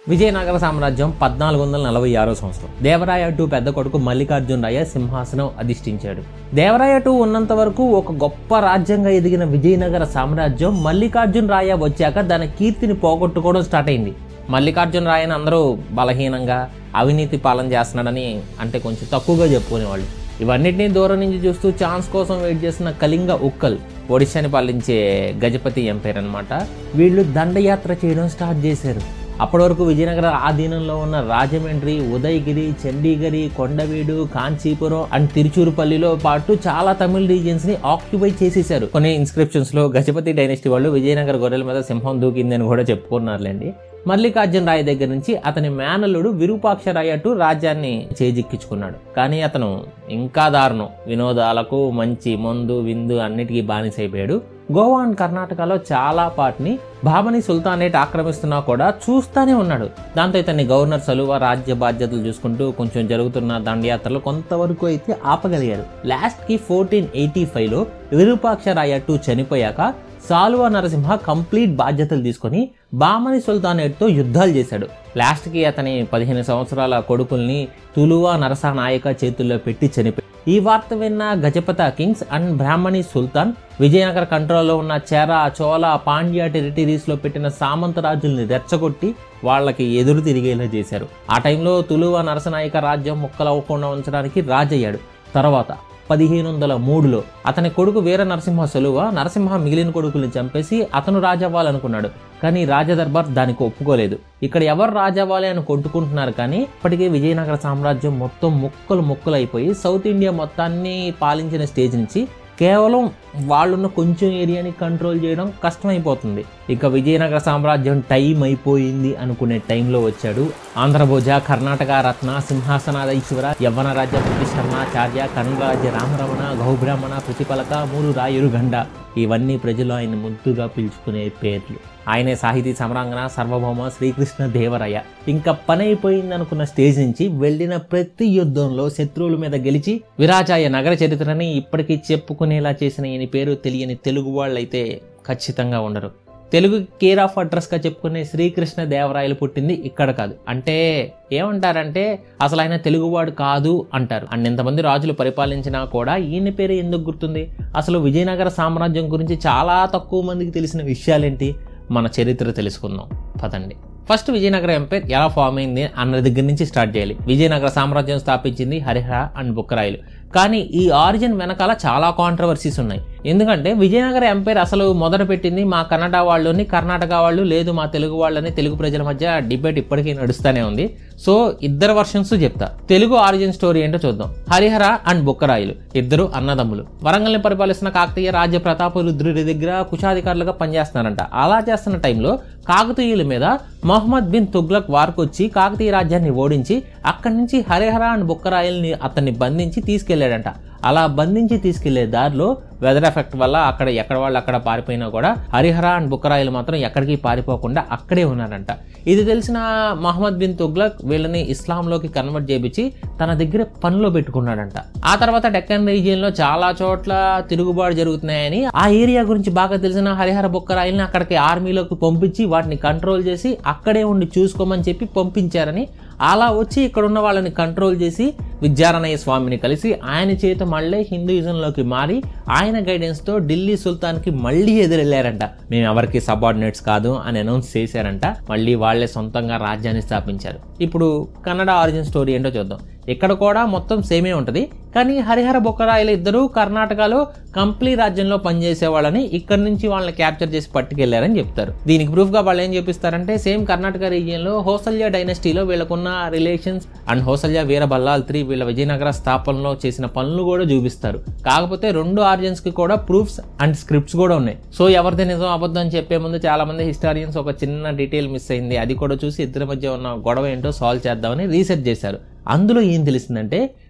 విజయనగర సామ్రాజ్యం పద్నాలుగు వందల నలభై ఆరో సంవత్సరం దేవరాయ టూ పెద్ద కొడుకు మల్లికార్జున రాయ సింహాసనం అధిష్ఠించాడు దేవరాయ టూ ఉన్నంత వరకు ఒక గొప్ప రాజ్యంగా ఎదిగిన విజయనగర సామ్రాజ్యం మల్లికార్జున రాయ వచ్చాక దాని కీర్తిని పోగొట్టుకోవడం స్టార్ట్ అయింది మల్లికార్జున రాయని అందరూ బలహీనంగా అవినీతి పాలన చేస్తున్నాడని అంటే కొంచెం తక్కువగా చెప్పుకునేవాళ్ళు ఇవన్నిటినీ దూరం నుంచి చూస్తూ ఛాన్స్ కోసం వెయిట్ చేసిన కళింగ ఉక్కల్ ఒడిశాని పాలించే గజపతి ఎంపైర్ అన్నమాట వీళ్ళు దండయాత్ర చేయడం స్టార్ట్ చేశారు అప్పటి వరకు విజయనగర ఆధీనంలో ఉన్న రాజమండ్రి ఉదయగిరి చండీగరి కొండవీడు కాంచీపురం అండ్ తిరుచూరుపల్లిలో పాటు చాలా తమిళ రీజియన్స్ ని ఆక్యుపై చేసేశారు కొన్ని ఇన్స్క్రిప్షన్స్ లో గజపతి డైనెస్టీ వాళ్ళు విజయనగర గొర్రెల మీద సింహం దూకిందని కూడా చెప్పుకున్నారులేండి మల్లికార్జున రాయ దగ్గర నుంచి అతని మేనల్లుడు విరూపాక్ష రాయ అటు రాజ్యాన్ని చేజిక్కించుకున్నాడు కానీ అతను ఇంకా దారుణం వినోదాలకు మంచి మందు విందు అన్నిటికీ బానిసైపోయాడు గోవా అండ్ కర్ణాటకలో చాలా పార్ట్ని భామని సుల్తానేట్ ఆక్రమిస్తున్నా కూడా చూస్తానే ఉన్నాడు దాంతో ఇతన్ని గవర్నర్ సలువ రాజ్య బాధ్యతలు చూసుకుంటూ కొంచెం జరుగుతున్న దండయాత్రలు కొంతవరకు అయితే ఆపగలిగారు లాస్ట్ కి ఫోర్టీన్ ఎయిటీ ఫైవ్ లో విరూపాక్ష రాయ టూ చనిపోయాక సాలువ నరసింహ కంప్లీట్ బాధ్యతలు తీసుకొని బామని సుల్తానేట్తో యుద్ధాలు చేశాడు లాస్ట్కి అతని పదిహేను సంవత్సరాల కొడుకుల్ని తులువా నరసా నాయక చేతుల్లో పెట్టి చనిపోయి ఈ వార్త విన్న Gajapati kings and Bahmani sultan Vijayanagara కంట్రోల్లో ఉన్న చేర చోళ పాండ్య టెరిటరీస్లో పెట్టిన సామంత రాజుల్ని రెచ్చగొట్టి వాళ్ళకి ఎదురు తిరిగేలా చేశారు ఆ టైంలో తులువ నరసనాయక రాజ్యం ముక్కలవ్వకుండా ఉంచడానికి రాజయ్యాడు తర్వాత పదిహేను వందల మూడులో అతని కొడుకు వీర నరసింహ సొలువ నరసింహ మిగిలిన కొడుకుల్ని చంపేసి అతను రాజవ్వాలనుకున్నాడు కానీ రాజదర్బార్ దానికి ఒప్పుకోలేదు ఇక్కడ ఎవరు రాజవ్వాలి అని కొట్టుకుంటున్నారు కానీ ఇప్పటికే విజయనగర సామ్రాజ్యం మొత్తం ముక్కలు ముక్కలు అయిపోయి సౌత్ ఇండియా మొత్తాన్ని పాలించిన స్టేజ్ నుంచి కేవలం వాళ్ళున్న కొంచెం ఏరియాని కంట్రోల్ చేయడం కష్టమైపోతుంది ఇక విజయనగర సామ్రాజ్యం టైం అయిపోయింది అనుకునే టైంలో వచ్చాడు ఆంధ్రభోజ కర్ణాటక రత్న సింహాసనాధీశ్వర యవ్వన రాజ్య ప్రతిష్టర్ణాచార్య కన్రాజ్య రామరమణ గౌబ్రాహ్మణ ప్రతిపలక మూడు రాయురు గండ ఇవన్నీ ప్రజలు ఆయన ముద్దుగా పిలుచుకునే పేర్లు ఆయనే సాహితీ సమరాంగణ సార్వభౌమ శ్రీకృష్ణ దేవరాయ ఇంకా పని అయిపోయింది అనుకున్న స్టేజ్ నుంచి వెళ్ళిన ప్రతి యుద్ధంలో శత్రువుల మీద గెలిచి విరాజాయ నగర చరిత్రని ఇప్పటికీ చెప్పుకునేలా చేసిన ఈయన పేరు తెలియని తెలుగు వాళ్ళైతే ఖచ్చితంగా ఉండరు తెలుగు కేర్ ఆఫ్ అడ్రస్గా చెప్పుకునే శ్రీకృష్ణ దేవరాయలు పుట్టింది ఇక్కడ కాదు అంటే ఏమంటారంటే అసలు ఆయన తెలుగువాడు కాదు అంటారు అండ్ ఎంతమంది రాజులు పరిపాలించినా కూడా ఈయన పేరు ఎందుకు గుర్తుంది అసలు విజయనగర సామ్రాజ్యం గురించి చాలా తక్కువ మందికి తెలిసిన విషయాలేంటి మన చరిత్ర తెలుసుకుందాం పదండి ఫస్ట్ విజయనగర ఎంపైర్ ఎలా ఫామ్ అయింది అన్న దగ్గర నుంచి స్టార్ట్ చేయాలి విజయనగర సామ్రాజ్యం స్థాపించింది హరిహర అండ్ బుక్కరాయలు కానీ ఈ ఆరిజిన్ వెనకాల చాలా కాంట్రవర్సీస్ ఉన్నాయి ఎందుకంటే విజయనగర ఎంపైర్ అసలు మొదట పెట్టింది మా కన్నడ వాళ్ళని కర్ణాటక వాళ్ళు లేదు మా తెలుగు వాళ్ళని తెలుగు ప్రజల మధ్య డిబేట్ ఇప్పటికీ నడుస్తూనే ఉంది సో ఇద్దరు వర్షన్స్ చెప్తా తెలుగు ఆరిజిన్ స్టోరీ ఏంటో చూద్దాం హరిహర అండ్ బుక్కరాయలు ఇద్దరు అన్నదమ్ములు వరంగల్ని పరిపాలిస్తున్న కాకతీయ రాజ్య ప్రతాప రుద్రుడి దగ్గర కుషాధికారులుగా పనిచేస్తున్నారంట అలా చేస్తున్న టైంలో కాకతీయుల మీద మొహమ్మద్ బిన్ తుగ్లక్ వార్కొచ్చి కాకతీయ రాజ్యాన్ని ఓడించి అక్కడి నుంచి హరిహర అండ్ బుక్కరాయల్ని అతన్ని బంధించి తీసుకెళ్లాడంట అలా బంధించి తీసుకెళ్లే దారిలో వెదర్ ఎఫెక్ట్ వల్ల అక్కడ ఎక్కడ వాళ్ళు అక్కడ పారిపోయినా కూడా హరిహర అండ్ బుక్కరాయలు మాత్రం ఎక్కడికి పారిపోకుండా అక్కడే ఉన్నారంట ఇది తెలిసిన మహమ్మద్ బిన్ తుగ్లక్ వీళ్ళని ఇస్లాంలోకి కన్వర్ట్ చేపించి తన దగ్గర పనిలో పెట్టుకున్నాడంట ఆ తర్వాత డెక్కన్ రీజియన్లో చాలా చోట్ల తిరుగుబాటు జరుగుతున్నాయని ఆ ఏరియా గురించి బాగా తెలిసిన హరిహర బుక్కరాయల్ని అక్కడికి ఆర్మీలోకి పంపించి వాటిని కంట్రోల్ చేసి అక్కడే ఉండి చూసుకోమని చెప్పి పంపించారని అలా వచ్చి ఇక్కడ ఉన్న వాళ్ళని కంట్రోల్ చేసి విద్యారణయ్య స్వామిని కలిసి ఆయన చేత మళ్ళీ హిందూయిజంలోకి మారి ఆయన గైడెన్స్తో ఢిల్లీ సుల్తాన్కి మళ్ళీ ఎదురెళ్ళారంట మేము ఎవరికి సబార్డినేట్స్ కాదు అని అనౌన్స్ చేశారంట మళ్ళీ వాళ్ళే సొంతంగా రాజ్యాన్ని స్థాపించారు ఇప్పుడు కన్నడ ఆరిజిన్ స్టోరీ ఏంటో చూద్దాం ఇక్కడ కూడా మొత్తం సేమే ఉంటుంది కానీ హరిహర బొక్కరాయలు ఇద్దరు కర్ణాటకలో కంప్లీ రాజ్యంలో పనిచేసే వాళ్ళని ఇక్కడ నుంచి వాళ్ళని క్యాప్చర్ చేసి పట్టుకెళ్లారని చెప్తారు దీనికి ప్రూఫ్ గా వాళ్ళు ఏం చూపిస్తారంటే సేమ్ కర్ణాటక రీజియన్ లో హోసల్య డైనస్టీలో వీళ్ళకున్న relations and Hoysala Veera Ballala three వీళ్ళ విజయనగర స్థాపనలో చేసిన పనులు కూడా చూపిస్తారు కాకపోతే రెండు ఆర్జన్స్ కి కూడా ప్రూఫ్స్ అండ్ స్క్రిప్ట్స్ కూడా ఉన్నాయి సో ఎవరిది నిజం అబద్ధం అని చెప్పే ముందు చాలా మంది హిస్టారియన్స్ ఒక చిన్న డీటెయిల్ మిస్ అయింది అది కూడా చూసి ఇద్దరి మధ్య ఉన్న గొడవ ఏంటో సాల్వ్ చేద్దామని రీసెర్చ్ చేశారు అందులో ఏం తెలిసిందంటే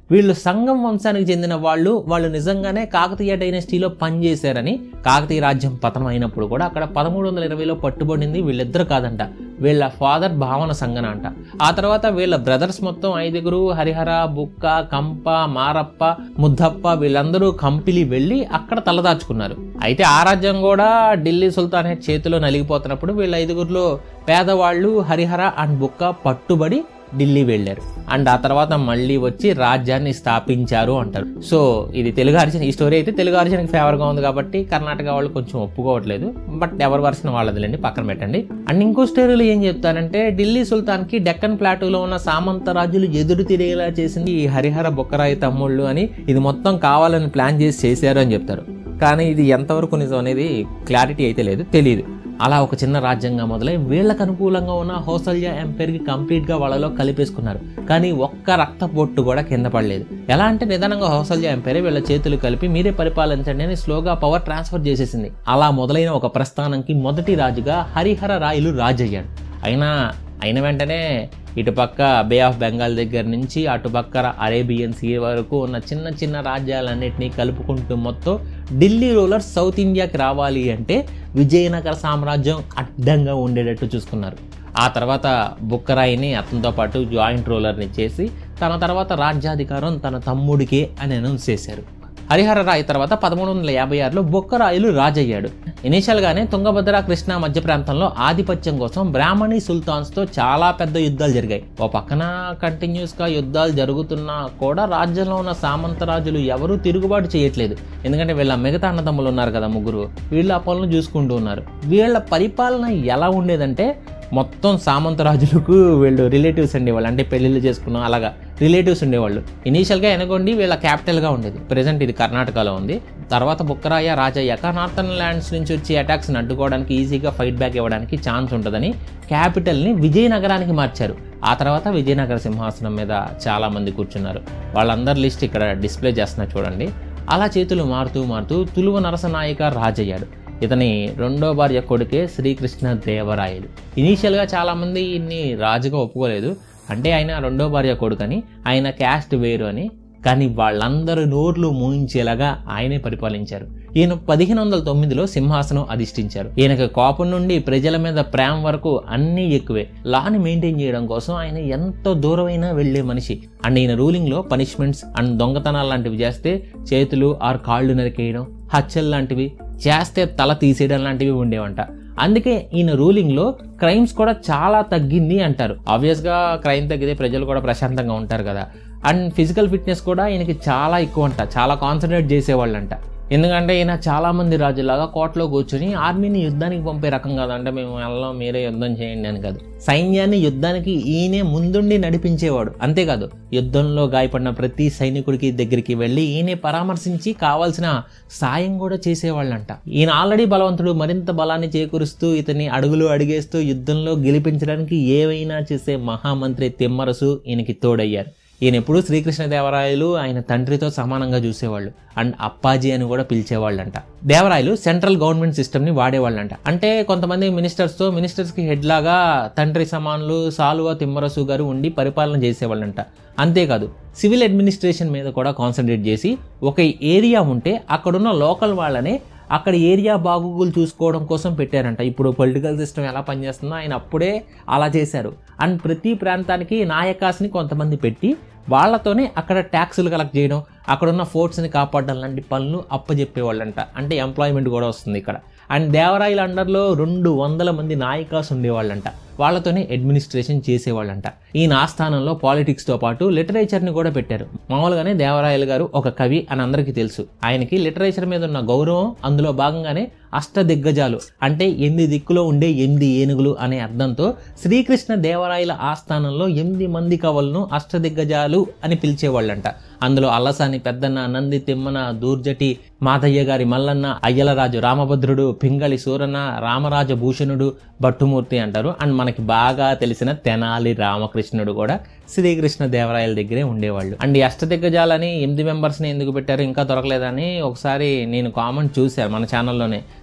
వీళ్ళు సంగం వంశానికి చెందిన వాళ్ళు వాళ్ళు నిజంగానే కాకతీయ డైనెస్టీలో పనిచేశారని కాకతీయ రాజ్యం పతనం అయినప్పుడు కూడా అక్కడ పదమూడు వందల ఇరవైలో పట్టుబడింది వీళ్ళిద్దరు కాదంట వీళ్ళ ఫాదర్ భావన సంగన అంట ఆ తర్వాత వీళ్ళ బ్రదర్స్ మొత్తం ఐదుగురు హరిహర బుక్క కంప మారప్ప ముద్దప్ప వీళ్ళందరూ కంపిలి వెళ్ళి అక్కడ తలదాచుకున్నారు అయితే ఆ రాజ్యం కూడా ఢిల్లీ సుల్తానేట్ చేతిలో నలిగిపోతున్నప్పుడు వీళ్ళ ఐదుగురిలో పేదవాళ్ళు హరిహర అండ్ బుక్క పట్టుబడి ఢిల్లీ వెళ్ళారు అండ్ ఆ తర్వాత మళ్ళీ వచ్చి రాజ్యాన్ని స్థాపించారు అంటారు సో ఇది తెలుగు అర్జున్ ఈ స్టోరీ అయితే తెలుగు అర్జున్కి ఫేవర్గా ఉంది కాబట్టి కర్ణాటక వాళ్ళు కొంచెం ఒప్పుకోవట్లేదు బట్ ఎవరి వర్షన్ వాళ్ళదిలేండి పక్కన పెట్టండి అండ్ ఇంకో స్టోరీలో ఏం చెప్తానంటే ఢిల్లీ సుల్తాన్కి డెక్కన్ ప్లాటూలో ఉన్న సామంత రాజులు ఎదురు తిరిగేలా చేసింది ఈ హరిహర బొక్కరాయి తమ్ముళ్ళు అని ఇది మొత్తం కావాలని ప్లాన్ చేసి చేశారు అని చెప్తారు కానీ ఇది ఎంతవరకు నిజం అనేది క్లారిటీ అయితే లేదు తెలియదు అలా ఒక చిన్న రాజ్యంగా మొదలై వీళ్ళకు అనుకూలంగా ఉన్న హోసల్యా ఎంపైర్కి కంప్లీట్గా వాళ్ళలో కలిపేసుకున్నారు కానీ ఒక్క రక్త పొట్టు కూడా కింద పడలేదు ఎలా అంటే నిదానంగా హోసల్యా ఎంపైర్ వీళ్ళ చేతులు కలిపి మీరే పరిపాలించండి అని స్లోగా పవర్ ట్రాన్స్ఫర్ చేసేసింది అలా మొదలైన ఒక ప్రస్థానంకి మొదటి రాజుగా హరిహర రాయలు రాజయ్యాడు అయినా అయిన వెంటనే ఇటుపక్క బే ఆఫ్ బెంగాల్ దగ్గర నుంచి అటుపక్క అరేబియన్ సీ వరకు ఉన్న చిన్న చిన్న రాజ్యాలన్నింటినీ కలుపుకుంటూ మొత్తం ఢిల్లీ రూలర్ సౌత్ ఇండియాకి రావాలి అంటే విజయనగర సామ్రాజ్యం అడ్డంగా ఉండేటట్టు చూసుకున్నారు ఆ తర్వాత బుక్కరాయిని అతనితో పాటు జాయింట్ రూలర్ని చేసి తన తర్వాత రాజ్యాధికారం తన తమ్ముడికే అని అనౌన్స్ చేశారు హరిహర రాయ్ తర్వాత పదమూడు వందల యాభై ఆరులో బొక్కరాయులు రాజయ్యాడు ఇనీషియల్గానే తుంగభద్ర కృష్ణ మధ్య ప్రాంతంలో ఆధిపత్యం కోసం బ్రాహ్మణి సుల్తాన్స్తో చాలా పెద్ద యుద్ధాలు జరిగాయి ఓ పక్కన కంటిన్యూస్గా యుద్ధాలు జరుగుతున్నా కూడా రాజ్యంలో ఉన్న సామంత రాజులు ఎవరూ తిరుగుబాటు చేయట్లేదు ఎందుకంటే వీళ్ళ మిగతా అన్నదమ్ములు ఉన్నారు కదా ముగ్గురు వీళ్ళు ఆ పనులు చూసుకుంటూ ఉన్నారు వీళ్ళ పరిపాలన ఎలా ఉండేదంటే మొత్తం సామంత రాజులకు వీళ్ళు రిలేటివ్స్ ఉండేవాళ్ళు అంటే పెళ్ళిళ్ళు చేసుకున్నాం అలాగా రిలేటివ్స్ ఉండేవాళ్ళు ఇనీషియల్గా ఎనగొండి వీళ్ళ క్యాపిటల్గా ఉండేది ప్రజెంట్ ఇది కర్ణాటకలో ఉంది తర్వాత బుక్కరాయ రాజయ్యాక నార్థన్ ల్యాండ్స్ నుంచి వచ్చే అటాక్స్ని అడ్డుకోవడానికి ఈజీగా ఫైట్ బ్యాక్ ఇవ్వడానికి ఛాన్స్ ఉంటుందని క్యాపిటల్ని విజయనగరానికి మార్చారు ఆ తర్వాత విజయనగర సింహాసనం మీద చాలామంది కూర్చున్నారు వాళ్ళందరి లిస్ట్ ఇక్కడ డిస్ప్లే చేస్తున్నా చూడండి అలా చేతులు మారుతూ మారుతూ తులువ నరసనాయక రాజయ్యాడు ఇతని రెండో భార్య కొడుకే శ్రీకృష్ణ దేవరాయలు ఇనీషియల్గా చాలామంది ఈయన్ని రాజుగా ఒప్పుకోలేదు అంటే ఆయన రెండో భార్య కొడుకని ఆయన క్యాస్ట్ వేరు అని కానీ వాళ్ళందరూ నోర్లు మూయించేలాగా ఆయనే పరిపాలించారు ఈయన పదిహేను వందల తొమ్మిదిలో సింహాసనం అధిష్ఠించారు ఈయనకు కోపం నుండి ప్రజల మీద ప్రేమ వరకు అన్నీ ఎక్కువే లాని మెయింటైన్ చేయడం కోసం ఆయన ఎంతో దూరమైనా వెళ్లే మనిషి అండ్ ఈయన రూలింగ్లో పనిష్మెంట్స్ అండ్ దొంగతనాలు లాంటివి చేస్తే చేతులు ఆర్ కాళ్ళు నరికేయడం హత్యలు లాంటివి చేస్తే తల తీసేయడం లాంటివి ఉండేవంట అందుకే ఈయన రూలింగ్లో క్రైమ్స్ కూడా చాలా తగ్గింది అంటారు ఆబ్వియస్గా క్రైమ్ తగ్గితే ప్రజలు కూడా ప్రశాంతంగా ఉంటారు కదా అండ్ ఫిజికల్ ఫిట్నెస్ కూడా ఈయనకి చాలా ఎక్కువ అంట చాలా కాన్సన్ట్రేట్ చేసేవాళ్ళంట ఎందుకంటే ఈయన చాలా మంది రాజులాగా కోటలో కూర్చొని ఆర్మీని యుద్ధానికి పంపే రకం కాదంటే మేము వెళ్ళాం మీరే యుద్ధం చేయండి అని కాదు సైన్యాన్ని యుద్ధానికి ఈయనే ముందుండి నడిపించేవాడు అంతేకాదు యుద్ధంలో గాయపడిన ప్రతి సైనికుడికి దగ్గరికి వెళ్ళి ఈయనే పరామర్శించి కావాల్సిన సాయం కూడా చేసేవాళ్ళంట ఈయన ఆల్రెడీ బలవంతుడు మరింత బలాన్ని చేకూరుస్తూ ఇతన్ని అడుగులు అడిగేస్తూ యుద్ధంలో గెలిపించడానికి ఏవైనా చేసే మహామంత్రి తిమ్మరసు ఈయనకి తోడయ్యారు ఈయన ఎప్పుడూ శ్రీకృష్ణదేవరాయలు ఆయన తండ్రితో సమానంగా చూసేవాళ్ళు అండ్ అప్పాజీ అని కూడా పిలిచేవాళ్ళంట దేవరాయలు సెంట్రల్ గవర్నమెంట్ సిస్టమ్ని వాడేవాళ్ళంట అంటే కొంతమంది మినిస్టర్స్తో మినిస్టర్స్కి హెడ్ లాగా తండ్రి సమానులు సాలువ తిమ్మరసు గారు ఉండి పరిపాలన చేసేవాళ్ళంట అంతేకాదు సివిల్ అడ్మినిస్ట్రేషన్ మీద కూడా కాన్సన్ట్రేట్ చేసి ఒక ఏరియా ఉంటే అక్కడున్న లోకల్ వాళ్ళనే అక్కడ ఏరియా బాగోగులు చూసుకోవడం కోసం పెట్టారంట ఇప్పుడు పొలిటికల్ సిస్టమ్ ఎలా పనిచేస్తుందో ఆయన అప్పుడే అలా చేశారు అండ్ ప్రతి ప్రాంతానికి నాయకాస్ని కొంతమంది పెట్టి వాళ్ళతోనే అక్కడ ట్యాక్సులు కలెక్ట్ చేయడం అక్కడ ఉన్న ఫోర్ట్స్ని కాపాడడం లాంటి పనులు అప్పచెప్పేవాళ్ళంట అంటే ఎంప్లాయ్మెంట్ కూడా వస్తుంది ఇక్కడ అండ్ దేవరాయల అండర్లో రెండు వందల మంది నాయకాస్ ఉండేవాళ్ళంట వాళ్ళతోనే అడ్మినిస్ట్రేషన్ చేసేవాళ్ళంట ఈయన ఆస్థానంలో పాలిటిక్స్తో పాటు లిటరేచర్ని కూడా పెట్టారు మామూలుగానే దేవరాయలు గారు ఒక కవి అని అందరికీ తెలుసు ఆయనకి లిటరేచర్ మీద ఉన్న గౌరవం అందులో భాగంగానే అష్ట దిగ్గజాలు అంటే ఎనిమిది దిక్కులో ఉండే ఎనిమిది ఏనుగులు అనే అర్థంతో శ్రీకృష్ణ దేవరాయల ఆస్థానంలో ఎనిమిది మంది కవులను అష్టదిగ్గజాలు అని పిలిచేవాళ్ళంట అందులో అల్లసాని పెద్దన్న నంది తిమ్మన దూర్జటి మాధయ్య గారి మల్లన్న అయ్యలరాజు రామభద్రుడు పింగళి సూరన్న రామరాజ భూషణుడు భట్టుమూర్తి అంటారు అండ్ మనకి బాగా తెలిసిన తెనాలి రామకృష్ణుడు కూడా శ్రీకృష్ణ దేవరాయల దగ్గరే ఉండేవాళ్ళు అండ్ ఈ అష్టదిగ్గజాలని ఎనిమిది మెంబర్స్ని ఎందుకు పెట్టారు ఇంకా దొరకలేదని ఒకసారి నేను కామెంట్ చూశాను మన ఛానల్లోనే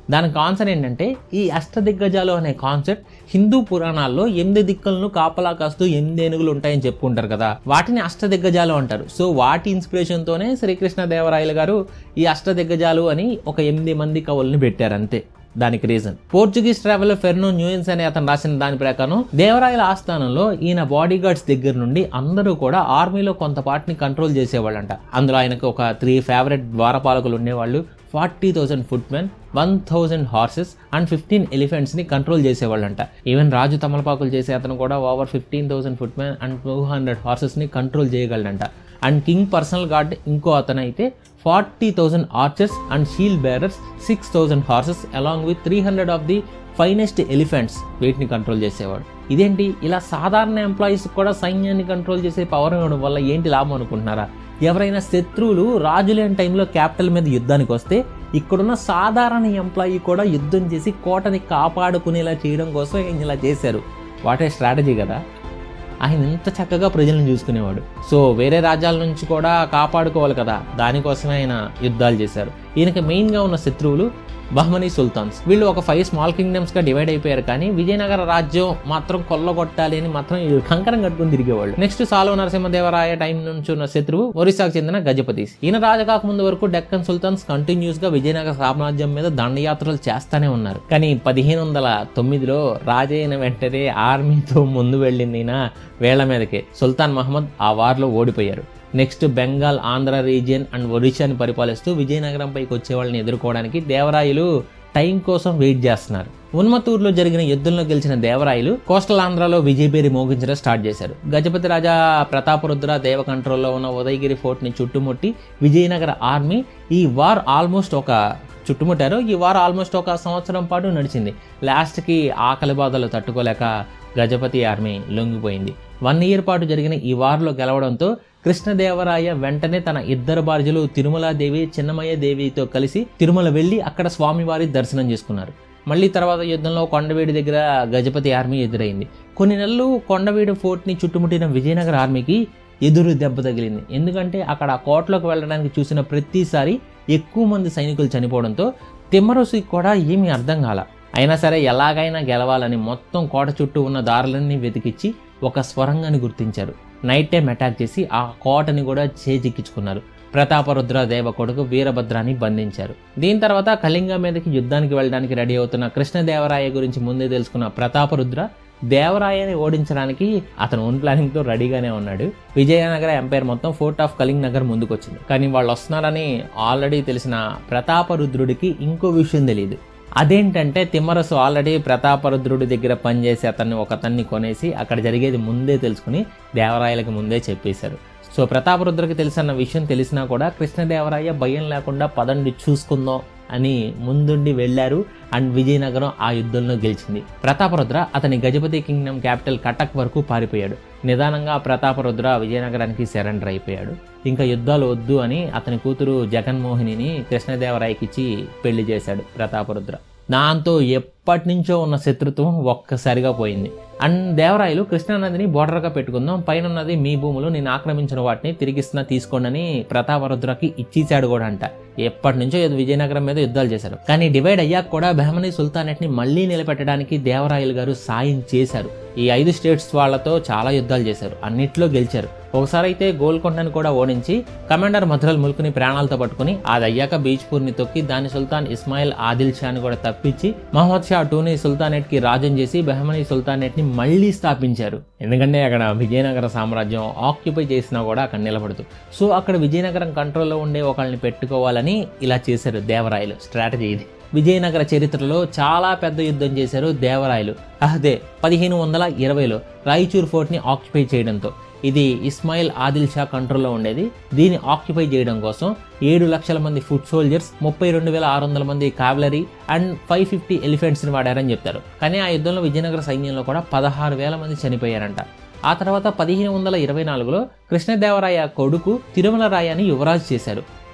దానికి ఆన్సర్ ఏంటంటే ఈ అష్టదిగ్గజాలు అనే కాన్సెప్ట్ హిందూ పురాణాల్లో ఎనిమిది దిక్కులను కాపలా కాస్తూ ఎనిమిది ఏనుగులు ఉంటాయని చెప్పుకుంటారు కదా వాటిని అష్టదిగ్గజాలు అంటారు సో వాటి ఇన్స్పిరేషన్తోనే శ్రీకృష్ణ దేవరాయలు గారు ఈ అష్టదిగ్గజాలు అని ఒక ఎనిమిది మంది కవుల్ని పెట్టారు అంతే దానికి reason Portuguese traveller Fernao Nunes అనే అతను రాసిన దాని ప్రకారం దేవరాయల ఆస్థానంలో ఈయన బాడీ గార్డ్స్ దగ్గర నుండి అందరూ కూడా ఆర్మీలో కొంత పార్ట్ని కంట్రోల్ చేసేవాళ్ళంట అందులో ఆయనకు ఒక త్రీ ఫేవరెట్ ద్వారపాలకులు ఉండేవాళ్ళు forty thousand foot men one thousand horses and fifteen ఎలిఫెంట్స్ని కంట్రోల్ చేసేవాళ్ళంట ఈవెన్ రాజు తమలపాకులు చేసే అతను కూడా over fifteen thousand foot men and two hundred హార్సెస్ని కంట్రోల్ చేయగలడంట అండ్ కింగ్ పర్సనల్ గార్డ్ ఇంకో అతను అయితే forty thousand archers and shield bearers six thousand horses along with three hundred of the finest elephants వీటిని కంట్రోల్ చేసేవాడు ఇదేంటి ఇలా సాధారణ ఎంప్లాయీస్ కూడా సైన్యాన్ని కంట్రోల్ చేసే పవర్ ఇవ్వడం వల్ల ఏంటి లాభం అనుకుంటున్నారా ఎవరైనా శత్రువులు రాజు లేని టైంలో క్యాపిటల్ మీద యుద్ధానికి వస్తే ఇక్కడున్న సాధారణ ఎంప్లాయీ కూడా యుద్ధం చేసి కోటని కాపాడుకునేలా చేయడం కోసం ఆయన ఇలా చేశారు వాటే స్ట్రాటజీ కదా ఆయన ఇంత చక్కగా ప్రజలను చూసుకునేవాడు సో వేరే రాజ్యాల నుంచి కూడా కాపాడుకోవాలి కదా దానికోసమే ఆయన యుద్ధాలు చేశారు ఈయనకి మెయిన్గా ఉన్న శత్రువులు బహ్మనీ సుల్తాన్స్ వీళ్ళు ఒక ఫైవ్ స్మాల్ కింగ్డమ్స్గా డివైడ్ అయిపోయారు కానీ విజయనగర రాజ్యం మాత్రం కొల్లగొట్టాలి అని మాత్రం వీళ్ళు కంకరం కట్టుకుని తిరిగేవాళ్ళు నెక్స్ట్ సాలో నరసింహదేవరాయ టైం నుంచి ఉన్న శత్రువు ఒరిస్సాకు చెందిన గజపతి ఈయన రాజు కాకముందు వరకు డెక్కన్ సుల్తాన్స్ కంటిన్యూస్ గా విజయనగర సామ్రాజ్యం మీద దండయాత్రలు చేస్తానే ఉన్నారు కానీ పదిహేను వందల తొమ్మిదిలో రాజైన వెంటనే ఆర్మీతో ముందు వెళ్ళింది ఈయన వేళ్ల మీదకే సుల్తాన్ మహమ్మద్ ఆ వార్లో ఓడిపోయారు next Bengal Andhra region and ఒడిశాని పరిపాలిస్తూ విజయనగరంపైకి వచ్చే వాళ్ళని ఎదుర్కోవడానికి దేవరాయలు టైం కోసం వెయిట్ చేస్తున్నారు ఉన్మతూరులో జరిగిన యుద్ధంలో గెలిచిన దేవరాయలు కోస్టల్ ఆంధ్రాలో విజయపేరి మోగించడం స్టార్ట్ చేశారు గజపతి రాజా ప్రతాపరుద్ర దేవ కంట్రోల్లో ఉన్న ఉదయగిరి ఫోర్ట్ని చుట్టుముట్టి విజయనగర ఆర్మీ ఈ వార్ ఆల్మోస్ట్ ఒక చుట్టుముట్టారు ఈ వార్ ఆల్మోస్ట్ ఒక సంవత్సరం పాటు నడిచింది లాస్ట్కి ఆకలి బాధలు తట్టుకోలేక గజపతి ఆర్మీ లొంగిపోయింది వన్ ఇయర్ పాటు జరిగిన ఈ వార్లో గెలవడంతో కృష్ణదేవరాయ వెంటనే తన ఇద్దరు భార్యలు తిరుమలాదేవి చిన్నమయ్య దేవితో కలిసి తిరుమల వెళ్ళి అక్కడ స్వామివారి దర్శనం చేసుకున్నారు మళ్ళీ తర్వాత యుద్ధంలో కొండవీడి దగ్గర గజపతి ఆర్మీ ఎదురైంది కొన్ని నెలలు కొండవీడు ఫోర్ట్ని చుట్టుముట్టిన విజయనగర ఆర్మీకి ఎదురు దెబ్బ తగిలింది ఎందుకంటే అక్కడ ఆ కోటలోకి వెళ్ళడానికి చూసిన ప్రతిసారి ఎక్కువ మంది సైనికులు చనిపోవడంతో తిమ్మరసుకి కూడా ఏమీ అర్థం కాల అయినా సరే ఎలాగైనా గెలవాలని మొత్తం కోట చుట్టూ ఉన్న దారులన్నీ వెతికిచ్చి ఒక స్వరంగాన్ని గుర్తించారు నైట్ టైం అటాక్ చేసి ఆ కోటని కూడా చేజిక్కించుకున్నారు ప్రతాపరుద్ర దేవ కొడుకు వీరభద్రాన్ని బంధించారు దీని తర్వాత కళింగ మీదకి యుద్ధానికి వెళ్ళడానికి రెడీ అవుతున్న కృష్ణదేవరాయ గురించి ముందే తెలుసుకున్న ప్రతాపరుద్ర దేవరాయని ఓడించడానికి అతను ఓన్ ప్లానింగ్తో రెడీగానే ఉన్నాడు విజయనగర ఎంపైర్ మొత్తం ఫోర్ట్ ఆఫ్ కళింగ్ నగర్ ముందుకొచ్చింది కానీ వాళ్ళు వస్తున్నారని ఆల్రెడీ తెలిసిన ప్రతాపరుద్రుడికి ఇంకో విషయం తెలియదు అదేంటంటే తిమ్మరసు ఆల్రెడీ ప్రతాపరుద్రుడి దగ్గర పనిచేసి అతన్ని ఒక అతన్ని కొనేసి అక్కడ జరిగేది ముందే తెలుసుకుని దేవరాయలకి ముందే చెప్పేశారు సో ప్రతాపరుద్రకి తెలిసిన విషయం తెలిసినా కూడా కృష్ణదేవరాయ భయం లేకుండా పదండి చూసుకుందాం అని ముందుండి వెళ్ళారు అండ్ విజయనగరం ఆ యుద్ధంలో గెలిచింది ప్రతాపరుద్ర అతని గజపతి కింగ్డమ్ క్యాపిటల్ కటక్ వరకు పారిపోయాడు నిదానంగా ప్రతాపరుద్ర విజయనగరానికి సరెండర్ అయిపోయాడు ఇంకా యుద్ధాలు వద్దు అని అతని కూతురు జగన్మోహినిని కృష్ణదేవరాయకి ఇచ్చి పెళ్లి చేశాడు ప్రతాపరుద్ర దాంతో ఎప్పటి నుంచో ఉన్న శత్రుత్వం ఒక్కసారిగా పోయింది అండ్ దేవరాయలు కృష్ణానదిని బోర్డర్గా పెట్టుకుందాం పైన ఉన్నది మీ భూములు నేను ఆక్రమించిన వాటిని తిరిగిస్తున్నా తీసుకోండి అని ప్రతాపరుద్రకి ఇచ్చేశాడు కూడా అంట ఎప్పటి నుంచో ఏదో విజయనగరం మీద యుద్ధాలు చేశారు కానీ డివైడ్ అయ్యాక కూడా బెహమనీ సుల్తానేట్ ని మళ్ళీ నిలబెట్టడానికి దేవరాయలు గారు సాయం చేశారు ఈ ఐదు స్టేట్స్ వాళ్ళతో చాలా యుద్ధాలు చేశారు అన్నిట్లో గెలిచారు ఒకసారి అయితే గోల్కొండని కూడా ఓడించి కమాండర్ మధురల్ ముల్క్ని ప్రాణాలతో పట్టుకుని అది అయ్యాక బీచ్పూర్ని తొక్కి దాని సుల్తాన్ ఇస్మాయిల్ ఆదిల్ షాని కూడా తప్పించి మహమ్మద్ షా టూని సుల్తానేట్ కి రాజం చేసి బెహమనీ సుల్తానేట్ ని మళ్ళీ స్థాపించారు ఎందుకంటే అక్కడ విజయనగర సామ్రాజ్యం ఆక్యుపై చేసినా కూడా అక్కడ నిలబడదు సో అక్కడ విజయనగరం కంట్రోల్లో ఉండే ఒకళ్ళని పెట్టుకోవాలని ఇలా చేశారు దేవరాయలు స్ట్రాటజీ ఇది విజయనగర చరిత్రలో చాలా పెద్ద యుద్ధం చేశారు దేవరాయలు అదే పదిహేను వందల ఇరవైలో రాయచూర్ ఫోర్ట్ని ఆక్యుపై చేయడంతో ఇది ఇస్మాయిల్ ఆదిల్ షా కంట్రోల్లో ఉండేది దీన్ని ఆక్యుపై చేయడం కోసం ఏడు లక్షల మంది ఫుట్ సోల్జర్స్ ముప్పై రెండు వేల ఆరు వందల మంది కావలరీ అండ్ ఫైవ్ ఫిఫ్టీ ఎలిఫెంట్స్ని వాడారని చెప్తారు కానీ ఆ యుద్ధంలో విజయనగర సైన్యంలో కూడా పదహారు వేల మంది చనిపోయారంట ఆ తర్వాత పదిహేను వందల ఇరవై నాలుగులో కృష్ణదేవరాయ కొడుకు తిరుమల రాయని యువరాజు చేశారు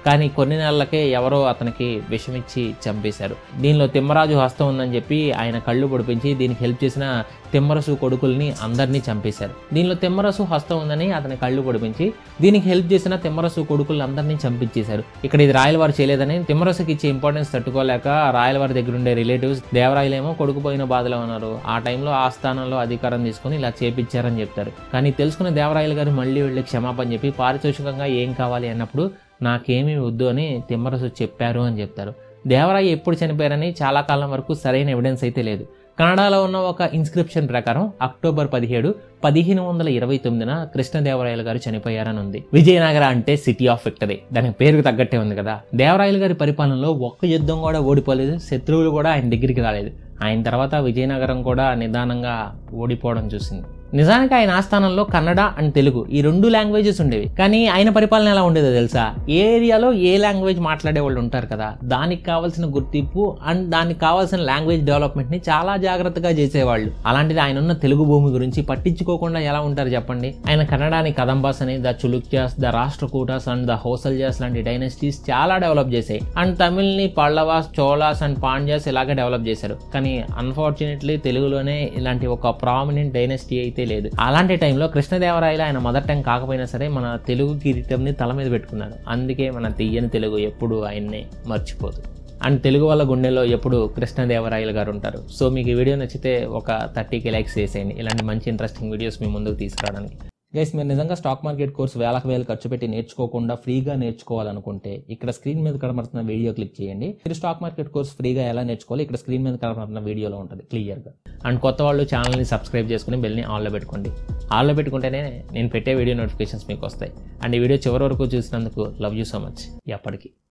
కానీ కొన్ని నెలలకే ఎవరో అతనికి విషమిచ్చి చంపేశారు దీనిలో తిమ్మరాజు హస్తం ఉందని చెప్పి ఆయన కళ్ళు పొడిపించి దీనికి హెల్ప్ చేసిన తిమ్మరసు కొడుకుల్ని అందరినీ చంపేశారు దీనిలో తిమ్మరసు హస్తం ఉందని అతని కళ్ళు పొడిపించి దీనికి హెల్ప్ చేసిన తిమ్మరసు కొడుకుల్ని అందరినీ చంపించేశారు ఇక్కడ ఇది రాయలవారు చేయలేదని తిమ్మరసుకి ఇచ్చే ఇంపార్టెన్స్ తట్టుకోలేక రాయలవారి దగ్గర ఉండే రిలేటివ్స్ దేవరాయలేమో కొడుకు పోయిన బాధలో ఉన్నారు ఆ టైంలో ఆ స్థానంలో అధికారం తీసుకుని ఇలా చేపించారని చెప్తారు కానీ తెలుసుకున్న దేవరాయలు గారు మళ్ళీ వెళ్ళి క్షమాపణ చెప్పి పారితోషికంగా ఏం కావాలి అన్నప్పుడు నాకేమీ వద్దు అని తిమ్మరసు చెప్పారు అని చెప్తారు దేవరాయ ఎప్పుడు చనిపోయారని చాలా కాలం వరకు సరైన ఎవిడెన్స్ అయితే లేదు కన్నడలో ఉన్న ఒక ఇన్స్క్రిప్షన్ ప్రకారం అక్టోబర్ పదిహేడు పదిహేను వందల ఇరవై తొమ్మిదిన కృష్ణదేవరాయలు గారు చనిపోయారని ఉంది విజయనగర అంటే సిటీ ఆఫ్ విక్టరీ దానికి పేరుకు తగ్గట్టే ఉంది కదా దేవరాయలు గారి పరిపాలనలో ఒక్క యుద్ధం కూడా ఓడిపోలేదు శత్రువులు కూడా ఆయన దగ్గరికి రాలేదు ఆయన తర్వాత విజయనగరం కూడా నిదానంగా ఓడిపోవడం చూసింది నిజానికి ఆయన ఆస్థానంలో కన్నడ అండ్ తెలుగు ఈ రెండు లాంగ్వేజెస్ ఉండేవి కానీ ఆయన పరిపాలన ఎలా ఉండేదో తెలుసా ఏ ఏరియాలో ఏ లాంగ్వేజ్ మాట్లాడే వాళ్ళు ఉంటారు కదా దానికి కావాల్సిన గుర్తింపు అండ్ దానికి కావాల్సిన లాంగ్వేజ్ డెవలప్మెంట్ ని చాలా జాగ్రత్తగా చేసేవాళ్ళు అలాంటిది ఆయన ఉన్న తెలుగు భూమి గురించి పట్టించుకోకుండా ఎలా ఉంటారు చెప్పండి ఆయన కన్నడాని కదంబాస్ అని the Chalukyas the Rashtrakutas and the Hoysalas లాంటి డైనస్టీస్ చాలా డెవలప్ చేశాయి అండ్ తమిళ్ని పల్లవాస్ చోళాస్ అండ్ పాండ్యాస్ ఇలాగే డెవలప్ చేశారు కానీ అన్ఫార్చునేట్లీ తెలుగులోనే ఇలాంటి ఒక ప్రామినెంట్ డైనస్టీ అయితే లేదు అలాంటి టైంలో కృష్ణదేవరాయలు ఆయన మదర్ టంగ్ కాకపోయినా సరే మన తెలుగు కిరీటంని తల మీద పెట్టుకున్నారు అందుకే మన తీయని తెలుగు ఎప్పుడు ఆయన్ని మర్చిపోదు అండ్ తెలుగు వాళ్ళ గుండెలో ఎప్పుడు కృష్ణదేవరాయలు గారు ఉంటారు సో మీకు ఈ వీడియో నచ్చితే ఒక థర్టీకి లైక్స్ చేసేయండి ఇలాంటి మంచి ఇంట్రెస్టింగ్ వీడియోస్ మీ ముందుకు తీసుకురావడానికి గైస్ మీరు నిజంగా స్టాక్ మార్కెట్ కోర్స్ వేలకు వేలు ఖర్చు పెట్టి నేర్చుకోకుండా ఫ్రీగా నేర్చుకోవాలనుకుంటే ఇక్కడ స్క్రీన్ మీద కనబడుతున్న వీడియో క్లిక్ చేయండి మీరు స్టాక్ మార్కెట్ కోర్స్ ఫ్రీగా ఎలా నేర్చుకోవాలి ఇక్కడ స్క్రీన్ మీద కనబడుతున్న వీడియోలో ఉంటుంది క్లియర్గా అండ్ కొత్త వాళ్ళు ఛానల్ని సబ్స్క్రైబ్ చేసుకుని బెల్ని ఆన్లో పెట్టుకోండి ఆన్లో పెట్టుకుంటేనే నేను పెట్టే వీడియో నోటిఫికేషన్స్ మీకు వస్తాయి అండ్ ఈ వీడియో చివరి వరకు చూసినందుకు లవ్ యూ సో మచ్ ఎప్పటికీ